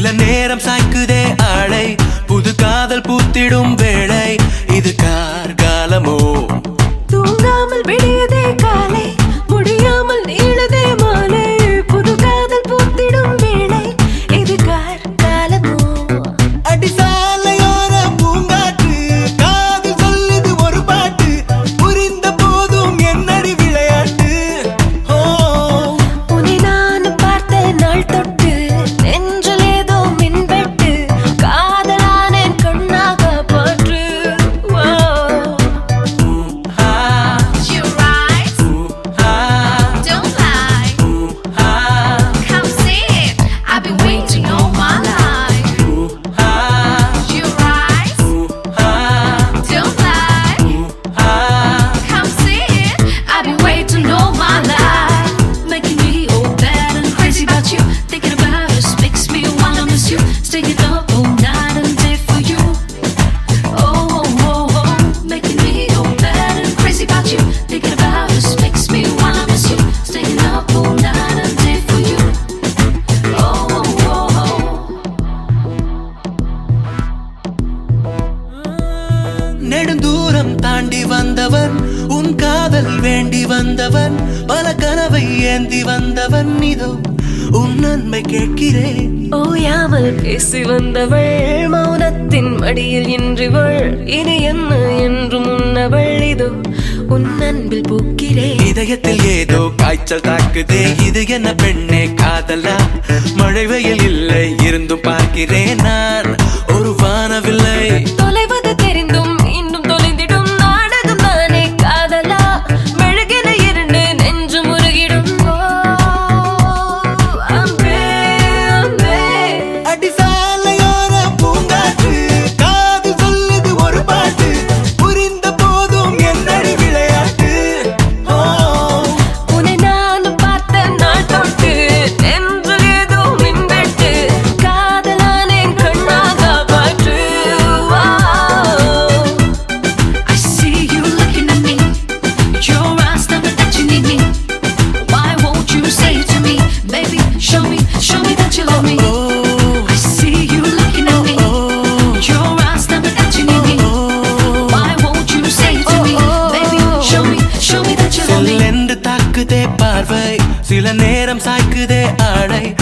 சில நேரம் சாய்க்குதே ஆளை புது காதல் பூத்திடும் வேளை இது கார்காலமோ தூங்காமல் விடியதே காலை முடியாமல் நீளதே மாலை புது காதல் பூத்திடும் வேளை இது காலமோ அடிசாலையோர பூங்காற்று காது சொல்லுது ஒரு பாட்டு புரிந்த போதும் என்னடி விளையாட்டு ஓ உன்னை நான் பார்த்த நாள் தொட்டு நெஞ்சில் ஏதோ மின்வெட்டு காதலானேன் கண்ணாக பாற்று ஆ You right, ah don't lie. Ah Come see it. I've been waiting all my life. Ah You right, ah don't lie. Ah Come see it. I've been waiting all my life. Making me all bad and crazy about you. Thinking about us makes me wanna miss you. Staying up all night and day for you. Oh, oh, oh, oh. Making me all bad and crazy about you. Thinking about us makes me wanna miss you. Staying up all night and day for you. Oh, oh, oh, oh. நெடுந்தூரம் தாண்டி வந்தவன் உன் காதல் வேண்டி வந்தவன் பல கனவை ஏந்தி வந்தவன் இதோ உன் நன்மை கேட்கிறேன் ஓயாமல் பேசி வந்தவள் மௌனத்தின் மடியில் இன்றிவள் இனி என்ன என்று முன்னவள் இதோ உன் அன்பில் பூக்கிறேன் இதயத்தில் ஏதோ காய்ச்சல் தாக்குதே இது என்ன பெண்ணே காதலா மழை வெயில் இல்லை இருந்தும் பார்க்கிறேன் நான் ஒரு வானவில்லை தொலைவது தெரிந்தும் இன்னும் தொலைந்திடும் நாடகம் தானே காதலா மெழுகின இரண்டு நெஞ்சு முருகிடும் ஓ, அன்பே, அன்பே. அடிசாலையோர பூங்காற்று காது சொல்லுது ஒரு பாட்டு புரிந்த போதும் என்னடி விளையாட்டு ஓ உன்னை நான் பார்த்த நாள் தொட்டு நெஞ்சில் ஏதோ மின்வெட்டு காதலானேன் கண்ணாக பாற்று வா. I see you looking at me. Your eyes tell me that you need me. Why won't you say it to me, baby? Show me, show me that you love me. I see you looking at me. Your eyes tell me that you need me. Why won't you say it to me, baby? Show me, show me that you love me. செல்லென்று தாக்குதே பார்வை சில நேரம் சாய்க்குதே ஆடை